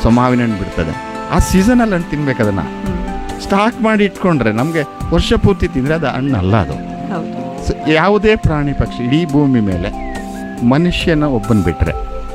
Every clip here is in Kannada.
ಸೊ ಮಾವಿನ ಹಣ್ಣು ಬಿಡ್ತದೆ ಆ ಸೀಸನಲ್ಲಿ ಹಣ್ಣು ತಿನ್ಬೇಕು ಅದನ್ನು ಸ್ಟಾಕ್ ಮಾಡಿ ಇಟ್ಕೊಂಡ್ರೆ ನಮಗೆ ವರ್ಷ ಪೂರ್ತಿ ತಿಂದರೆ ಅದು ಹಣ್ಣು ಅಲ್ಲ ಅದು ಹೌದು ಸೊ ಯಾವುದೇ ಪ್ರಾಣಿ ಪಕ್ಷಿ ಇಡೀ ಭೂಮಿ ಮೇಲೆ ಮನುಷ್ಯನ ಒಬ್ಬನ ಬಿಟ್ಟರೆ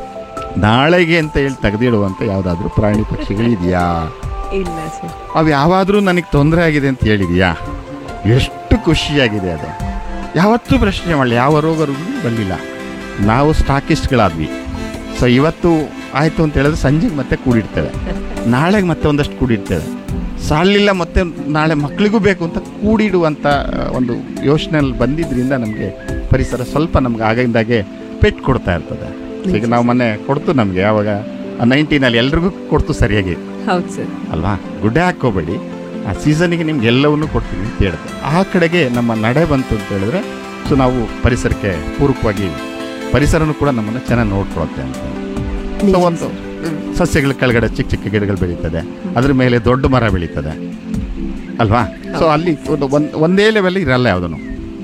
ನಾಳೆಗೆ ಅಂತ ಹೇಳಿ ತೆಗೆದಿಡುವಂಥ ಯಾವುದಾದ್ರೂ ಪ್ರಾಣಿ ಪಕ್ಷಿಗಳಿದೆಯಾ ಇಲ್ಲ ಸರ್ ಅವು ಯಾವಾದರೂ ನನಗೆ ತೊಂದರೆ ಆಗಿದೆ ಅಂತ ಹೇಳಿದೆಯಾ ಎಷ್ಟು ಖುಷಿಯಾಗಿದೆ ಅದು ಯಾವತ್ತೂ ಪ್ರಶ್ನೆ ಮಾಡಲಿ ಯಾವ ರೋಗ ರುಜಿನ ಬಂದಿಲ್ಲ ನಾವು ಸ್ಟಾಕಿಸ್ಟ್ಗಳಾದ್ವಿ ಸೊ ಇವತ್ತು ಆಯಿತು ಅಂತ ಹೇಳಿದ್ರೆ ಸಂಜೆಗೆ ಮತ್ತೆ ಕೂಡಿಡ್ತೇವೆ ನಾಳೆಗೆ ಮತ್ತೆ ಒಂದಷ್ಟು ಕೂಡಿಡ್ತೇವೆ ಸಾಲಿಲ್ಲ ಮತ್ತೆ ನಾಳೆ ಮಕ್ಕಳಿಗೂ ಬೇಕು ಅಂತ ಕೂಡಿಡುವಂಥ ಒಂದು ಯೋಚನೆಯಲ್ಲಿ ಬಂದಿದ್ದರಿಂದ ನಮಗೆ ಪರಿಸರ ಸ್ವಲ್ಪ ನಮ್ಗೆ ಆಗಿಂದಾಗೆ ಪೆಟ್ಟು ಕೊಡ್ತಾ ಇರ್ತದೆ ಈಗ ನಾವು ಮೊನ್ನೆ ಕೊಡ್ತು ನಮಗೆ ಯಾವಾಗ ನೈನ್ಟೀನಲ್ಲಿ ಎಲ್ರಿಗೂ ಕೊಡ್ತು ಸರಿಯಾಗಿ ಹೌದು ಸರ್ ಅಲ್ವಾ ಗುಡ್ಡೆ ಹಾಕ್ಕೋಬೇಡಿ ಆ ಸೀಸನಿಗೆ ನಿಮ್ಗೆ ಎಲ್ಲವನ್ನೂ ಕೊಡ್ತೀವಿ ಅಂತ ಹೇಳುತ್ತೆ ಆ ಕಡೆಗೆ ನಮ್ಮ ನಡೆ ಬಂತು ಅಂತ ಹೇಳಿದ್ರೆ ಸೊ ನಾವು ಪರಿಸರಕ್ಕೆ ಪೂರಕವಾಗಿ ಪರಿಸರನೂ ಕೂಡ ನಮ್ಮನ್ನು ಚೆನ್ನಾಗಿ ನೋಡ್ಕೊಳುತ್ತೆ ಅಂತ ಸೊ ಒಂದು ಸಸ್ಯಗಳ ಕೆಳಗಡೆ ಚಿಕ್ಕ ಚಿಕ್ಕ ಗಿಡಗಳು ಬೆಳೀತದೆ ಅದ್ರ ಮೇಲೆ ದೊಡ್ಡ ಮರ ಬೆಳೀತದೆ ಅಲ್ವಾ ಸೊ ಅಲ್ಲಿ ಒಂದು ಒಂದ್- ಒಂದೇ ಲೆವೆಲ್ ಇರಲ್ಲ ಯಾವುದನ್ನು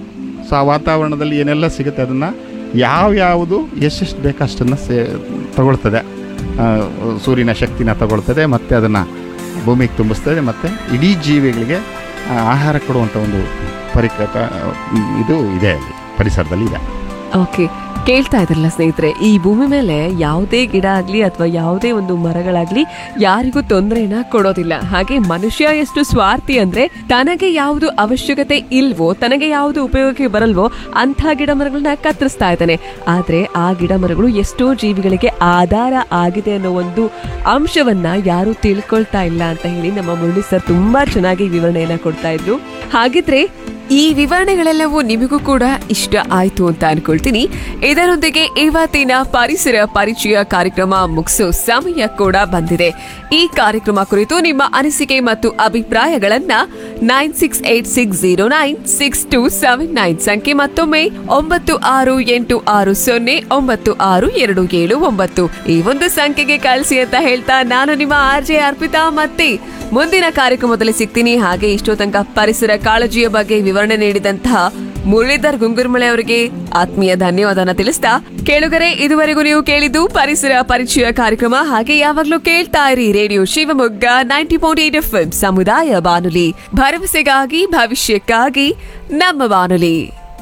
ಸೊ ಆ ವಾತಾವರಣದಲ್ಲಿ ಏನೆಲ್ಲ ಸಿಗುತ್ತೆ ಅದನ್ನು ಯಾವ್ಯಾವುದು ಎಷ್ಟೆಷ್ಟು ಬೇಕಷ್ಟನ್ನು ಸೇ ತಗೊಳ್ತದೆ ಆ, ಸೂರ್ಯನ ಶಕ್ತಿನ ತಗೊಳ್ತದೆ ಮತ್ತು ಅದನ್ನು ಭೂಮಿಗೆ ತುಂಬಿಸ್ತದೆ ಮತ್ತು ಇಡೀ ಜೀವಿಗಳಿಗೆ ಆ, ಆಹಾರ ಕೊಡುವಂಥ ಒಂದು ಪರಿಕೃತ ಇದು ಇದೆ ಅಲ್ಲಿ ಪರಿಸರದಲ್ಲಿ ಇದೆ ಓಕೆ ಕೇಳ್ತಾ ಇದ್ರಲ್ಲ ಸ್ನೇಹಿತರೆ ಈ ಭೂಮಿ ಮೇಲೆ ಯಾವುದೇ ಗಿಡ ಆಗ್ಲಿ ಅಥವಾ ಯಾವುದೇ ಒಂದು ಮರಗಳಾಗ್ಲಿ ಯಾರಿಗೂ ತೊಂದರೆನ ಕೊಡೋದಿಲ್ಲ ಹಾಗೆ ಮನುಷ್ಯ ಎಷ್ಟು ಸ್ವಾರ್ಥಿ ಅಂದ್ರೆ ತನಗೆ ಯಾವುದು ಅವಶ್ಯಕತೆ ಇಲ್ವೋ ತನಗೆ ಯಾವುದು ಉಪಯೋಗಕ್ಕೆ ಬರಲ್ವೋ ಅಂಥ ಗಿಡ ಮರಗಳನ್ನ ಕತ್ತರಿಸ್ತಾ ಇದ್ದಾನೆ ಆದ್ರೆ ಆ ಗಿಡ ಮರಗಳು ಎಷ್ಟೋ ಜೀವಿಗಳಿಗೆ ಆಧಾರ ಆಗಿದೆ ಅನ್ನೋ ಒಂದು ಅಂಶವನ್ನ ಯಾರು ತಿಳ್ಕೊಳ್ತಾ ಇಲ್ಲ ಅಂತ ಹೇಳಿ ನಮ್ಮ ಮುರಳಿ ಸರ್ ತುಂಬಾ ಚೆನ್ನಾಗಿ ವಿವರಣೆಯನ್ನ ಕೊಡ್ತಾ ಇದ್ರು ಹಾಗಿದ್ರೆ ಈ ವಿವರಣೆಗಳೆಲ್ಲವೂ ನಿಮಗೂ ಕೂಡ ಇಷ್ಟ ಆಯ್ತು ಅಂತ ಅನ್ಕೊಳ್ತೀನಿ ಇದರೊಂದಿಗೆ ಇವತ್ತಿನ ಪರಿಸರ ಪರಿಚಯ ಕಾರ್ಯಕ್ರಮ ಮುಗಿಸೋ ಸಮಯ ಕೂಡ ಬಂದಿದೆ ಈ ಕಾರ್ಯಕ್ರಮ ಕುರಿತು ನಿಮ್ಮ ಅನಿಸಿಕೆ ಮತ್ತು ಅಭಿಪ್ರಾಯಗಳನ್ನ nine six eight six zero nine six two seven nine ಸಂಖ್ಯೆ ಮತ್ತೊಮ್ಮೆ ಒಂಬತ್ತು ಆರು ಎಂಟು ಆರು ಸೊನ್ನೆ ಒಂಬತ್ತು ಆರು ಎರಡು ಏಳು ಒಂಬತ್ತು ಈ ಒಂದು ಸಂಖ್ಯೆಗೆ ಕಳಿಸಿ ಅಂತ ಹೇಳ್ತಾ ನಾನು ನಿಮ್ಮ ಆರ್ ಜೆ ಅರ್ಪಿತಾ ಮತ್ತೆ ಮುಂದಿನ ಕಾರ್ಯಕ್ರಮದಲ್ಲಿ ಸಿಗ್ತೀನಿ ಹಾಗೆ ಇಷ್ಟೋ ತನಕ ಪರಿಸರ ಕಾಳಜಿಯ ಬಗ್ಗೆ ವಿವರಣೆ ನೀಡಿದಂತಹ ಮುರಳೀಧರ್ ಗುಂಗುರ್ಮಳೆ ಅವರಿಗೆ ಆತ್ಮೀಯ ಧನ್ಯವಾದನ ತಿಳಿಸ್ತಾ ಕೇಳುಗರೆ ಇದುವರೆಗೂ ನೀವು ಕೇಳಿದ್ದು ಪರಿಸರ ಪರಿಚಯ ಕಾರ್ಯಕ್ರಮ ಹಾಗೆ ಯಾವಾಗ್ಲೂ ಕೇಳ್ತಾ ಇರಿ radio Shivamogga ninety point eight F ಸಮುದಾಯ ಬಾನುಲಿ ಭರವಸೆಗಾಗಿ ಭವಿಷ್ಯಕ್ಕಾಗಿ ನಮ್ಮ ಬಾನುಲಿ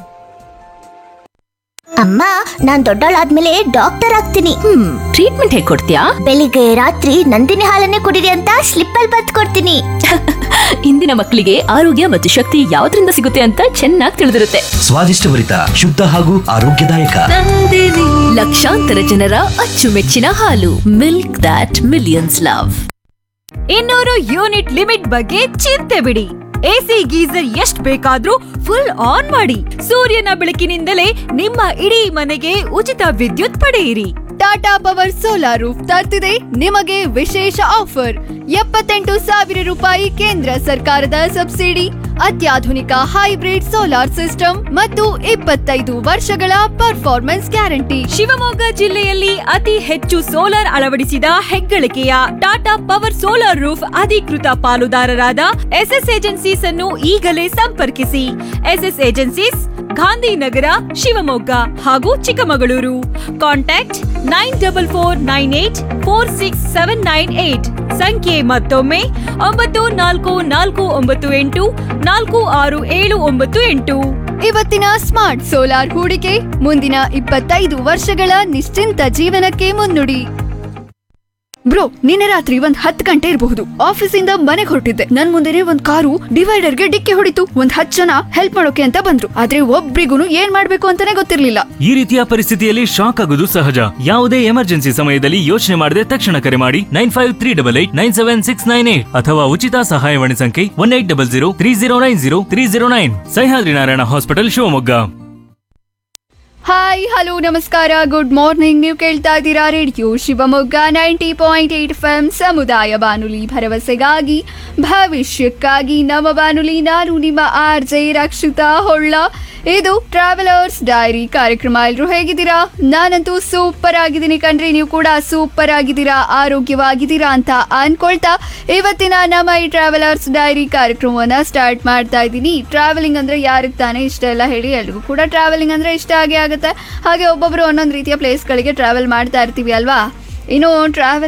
ಅಮ್ಮ ನಾನ್ ದೊಡ್ಡವಳಾದ್ಮೇಲೆ ಡಾಕ್ಟರ್ ಆಗ್ತೀನಿ ಹ್ಮ್ ಟ್ರೀಟ್ಮೆಂಟ್ ಹೇಗ್ ಕೊಡ್ತೀಯಾ ಬೆಳಿಗ್ಗೆ ರಾತ್ರಿ ನಂದಿನಿ ಹಾಲನ್ನೇ ಕುಡಿರಿ ಅಂತ ಸ್ಲಿಪ್ ಅಲ್ಲಿ ಬತ್ ಕೊಡ್ತೀನಿ ಇಂದಿನ ಮಕ್ಕಳಿಗೆ ಆರೋಗ್ಯ ಮತ್ತು ಶಕ್ತಿ ಯಾವ್ದ್ರಿಂದ ಸಿಗುತ್ತೆ ಅಂತ ಚೆನ್ನಾಗಿ ತಿಳಿದಿರುತ್ತೆ ಸ್ವಾದಿಷ್ಟಭರಿತ ಶುದ್ಧ ಹಾಗೂ ಆರೋಗ್ಯದಾಯಕ ಲಕ್ಷಾಂತರ ಜನರ ಅಚ್ಚುಮೆಚ್ಚಿನ ಹಾಲು ಮಿಲ್ಕ್ ದಾಟ್ ಮಿಲಿಯನ್ಸ್ ಲವ್ ಇನ್ನೂರು ಯೂನಿಟ್ ಲಿಮಿಟ್ ಬಗ್ಗೆ ಚಿಂತೆ ಬಿಡಿ ಎಸಿ ಗೀಸರ್ ಎಷ್ಟ್ ಬೇಕಾದ್ರೂ ಫುಲ್ ಆನ್ ಮಾಡಿ ಸೂರ್ಯನ ಬೆಳಕಿನಿಂದಲೇ ನಿಮ್ಮ ಇಡೀ ಮನೆಗೆ ಉಚಿತ ವಿದ್ಯುತ್ ಪಡೆಯಿರಿ ಟಾಟಾ ಪವರ್ ಸೋಲಾರ್ ರೂಫ್ ತರ್ತಿದೆ ನಿಮಗೆ ವಿಶೇಷ ಆಫರ್ ಎಪ್ಪತ್ತೆಂಟು ಸಾವಿರ ರೂಪಾಯಿ ಕೇಂದ್ರ ಸರ್ಕಾರದ ಸಬ್ಸಿಡಿ ಅತ್ಯಾಧುನಿಕ ಹೈಬ್ರಿಡ್ ಸೋಲಾರ್ ಸಿಸ್ಟಮ್ ಮತ್ತು ಇಪ್ಪತ್ತೈದು ವರ್ಷಗಳ ಪರ್ಫಾರ್ಮೆನ್ಸ್ ಗ್ಯಾರಂಟಿ ಶಿವಮೊಗ್ಗ ಜಿಲ್ಲೆಯಲ್ಲಿ ಅತಿ ಹೆಚ್ಚು ಸೋಲಾರ್ ಅಳವಡಿಸಿದ ಹೆಗ್ಗಳಿಕೆಯ ಟಾಟಾ ಪವರ್ ಸೋಲಾರ್ ರೂಫ್ ಅಧಿಕೃತ ಪಾಲುದಾರರಾದ ಎಸ್ಎಸ್ ಏಜೆನ್ಸೀಸ್ ಅನ್ನು ಈಗಲೇ ಸಂಪರ್ಕಿಸಿ ಎಸ್ಎಸ್ ಏಜೆನ್ಸೀಸ್ ಗಾಂಧಿನಗರ ಶಿವಮೊಗ್ಗ ಹಾಗೂ Chikkamagaluru contact nine double four nine eight four six seven nine eight ಸಂಖ್ಯೆ ಮತ್ತೊಮ್ಮೆ ಒಂಬತ್ತು ನಾಲ್ಕು ನಾಲ್ಕು ಒಂಬತ್ತು ಎಂಟು ನಾಲ್ಕು ಆರು ಏಳು ಒಂಬತ್ತು ಎಂಟು ಇವತ್ತಿನ ಸ್ಮಾರ್ಟ್ ಸೋಲಾರ್ ಹೂಡಿಕೆ ಮುಂದಿನ ಇಪ್ಪತ್ತೈದು ವರ್ಷಗಳ ನಿಶ್ಚಿಂತ ಜೀವನಕ್ಕೆ ಮುನ್ನುಡಿ ಬ್ರೋ ನಿನ್ನೆ ರಾತ್ರಿ ಒಂದ್ ಹತ್ತು ಗಂಟೆ ಇರಬಹುದು ಆಫೀಸಿಂದ ಮನೆಗೆ ಹೊರಟಿದ್ದೆ ನನ್ ಮುಂದೆನೆ ಒಂದ್ ಕಾರು ಡಿವೈಡರ್ಗೆ ಡಿಕ್ಕಿ ಹೊಡಿತು ಒಂದ್ ಹತ್ತು ಜನ ಹೆಲ್ಪ್ ಮಾಡೋಕೆ ಅಂತ ಬಂದ್ರು ಆದ್ರೆ ಒಬ್ರಿಗೂ ಏನ್ ಮಾಡ್ಬೇಕು ಅಂತಾನೆ ಗೊತ್ತಿರ್ಲಿಲ್ಲ ಈ ರೀತಿಯ ಪರಿಸ್ಥಿತಿಯಲ್ಲಿ ಶಾಕ್ ಆಗುವುದು ಸಹಜ ಯಾವುದೇ ಎಮರ್ಜೆನ್ಸಿ ಸಮಯದಲ್ಲಿ ಯೋಚನೆ ಮಾಡದೆ ತಕ್ಷಣ ಕರೆ ಮಾಡಿ nine five three double eight nine seven six nine eight ಅಥವಾ ಉಚಿತ ಸಹಾಯವಾಣಿ ಸಂಖ್ಯೆ one eight double zero three zero nine zero three zero nine Sahyadri Narayana hospital Shivamogga hi hello ನಮಸ್ಕಾರ ಗುಡ್ ಮಾರ್ನಿಂಗ್ ನೀವು ಕೇಳ್ತಾ ಇದ್ದೀರಾ radio Shivamogga ninety point eight F M ಸಮುದಾಯ ಬಾನುಲಿ ಭರವಸೆಗಾಗಿ ಭವಿಷ್ಯಕ್ಕಾಗಿ ನಮ್ಮ ಬಾನುಲಿ ನಾನು ನಿಮ್ಮ ಆರ್ ಜೆ ರಕ್ಷಿತಾ ಹೊಳ್ಳ ಇದು ಟ್ರಾವೆಲರ್ಸ್ ಡೈರಿ ಕಾರ್ಯಕ್ರಮ ಎಲ್ಲರೂ ಹೇಗಿದ್ದೀರಾ ನಾನಂತೂ ಸೂಪರ್ ಆಗಿದ್ದೀನಿ ಕಣ್ರಿ ನೀವು ಕೂಡ ಸೂಪರ್ ಆಗಿದ್ದೀರಾ ಆರೋಗ್ಯವಾಗಿದ್ದೀರಾ ಅಂತ ಅನ್ಕೊಳ್ತಾ ಇವತ್ತಿನ ನಮ್ಮ ಈ ಟ್ರಾವೆಲರ್ಸ್ ಡೈರಿ ಕಾರ್ಯಕ್ರಮವನ್ನ ಸ್ಟಾರ್ಟ್ ಮಾಡ್ತಾ ಇದ್ದೀನಿ ಟ್ರಾವೆಲಿಂಗ್ ಅಂದ್ರೆ ಯಾರಿಗೆ ತಾನೇ ಇಷ್ಟ ಇಲ್ಲ ಹೇಳಿ ಎಲ್ರಿಗೂ ಕೂಡ ಟ್ರಾವೆಲಿಂಗ್ ಅಂದ್ರೆ ಇಷ್ಟ ಆಗೇ ಆಗುತ್ತೆ ಹಾಗೆ ಒಬ್ಬೊಬ್ರು ಒಂದೊಂದು ರೀತಿಯ ಪ್ಲೇಸ್ಗಳಿಗೆ ಟ್ರಾವೆಲ್ ಮಾಡ್ತಾ ಇರ್ತೀವಿ ಅಲ್ವಾ ಇನ್ನು ಟ್ರಾವೆಲ್